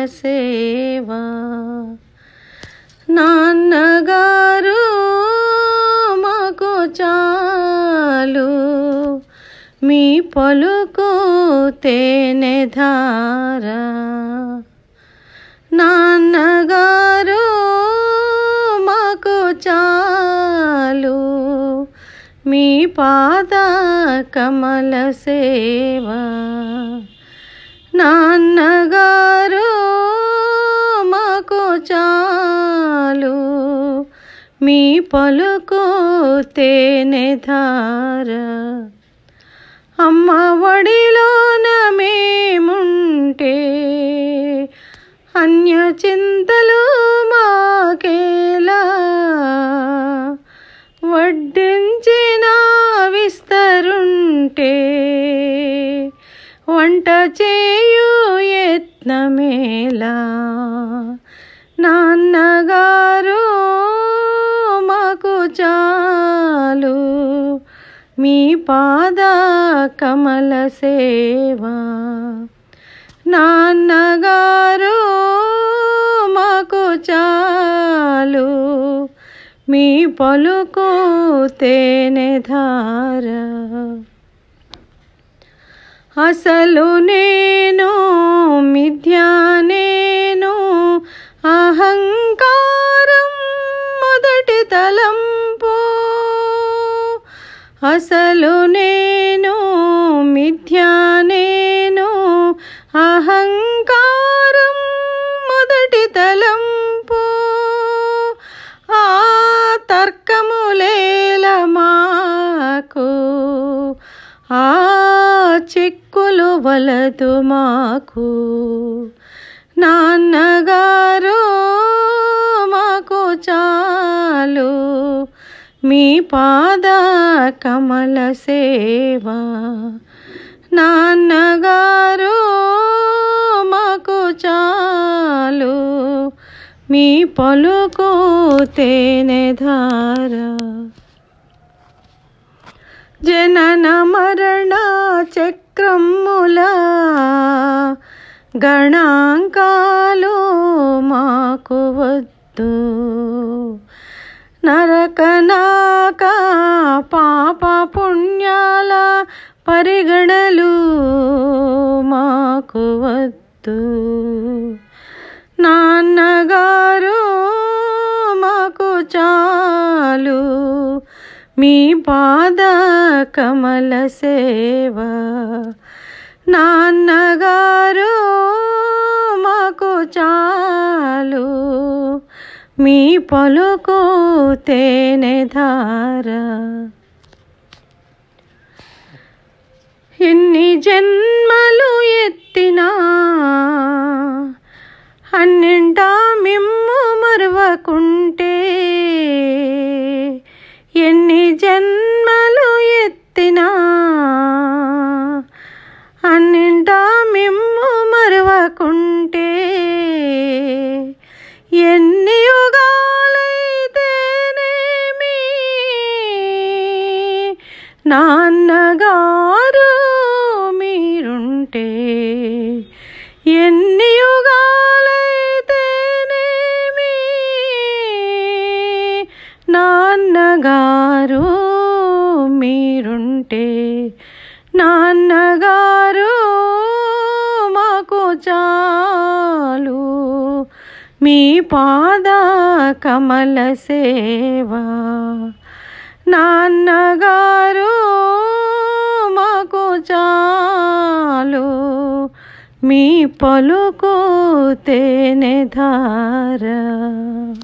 సేవ నాన్నగారు మాకు చాలు మీ పలుకు తేనె ధార నాన్నగారు మాకు చాలు మీ పాద కమల సేవ నాన్నగారు మాకు చాలు మీ పలుకు తేనె ధార అమ్మ వడిలోన మేముంటే అన్య చింతలు మాకేలా వడ్డించిన విస్తరుంటే వంట చేయు యత్నమేలా నాన్నగారు మాకు చాలు మీ పాద కమల సేవ నాన్నగారు మాకు చాలు మీ పలుకు తేనె ధార అసలు నేను మిథ్యా నేను అహంకారం మొదటి తలంపు అసలు నేను మిథ్యా నేను అహంకారం మొదటి తలంపు ఆ తర్కములేల మాకు ఆ చిక్కులు వలదు మాకు నాన్నగారు మాకు చాలు మీ పాద కమల సేవ నాన్నగారు మాకు చాలు మీ పలుకు తేనె ధార జనన మరణ చక్రముల గణాంకాలు మాకు వద్దు నరకనాక పాప పుణ్యాల పరిగణలు మాకు వద్దు నాన్నగారు మాకు చాలు మీ పాద కమల సేవ నాన్నగారు మాకు చాలు మీ పలుకు తేనె ధార ఎన్ని జన్మలు ఎత్తినా అన్నింటా మిమ్ము మరువకుంటే ఎన్ని జన్మలు ఎత్తినా అన్నింటా మిమ్ము మరువకుంటే ఎన్ని యుగాలైతేనేమి నాన్నగారు మీరుంటే ఎన్ని యుగాలైతేనేమి నాన్నగారు మీరుంటే నాన్నగారు మాకు చాలు మీ పాద కమల సేవ నాన్నగారు మాకు చాలు మీ పలుకు తేనె ధార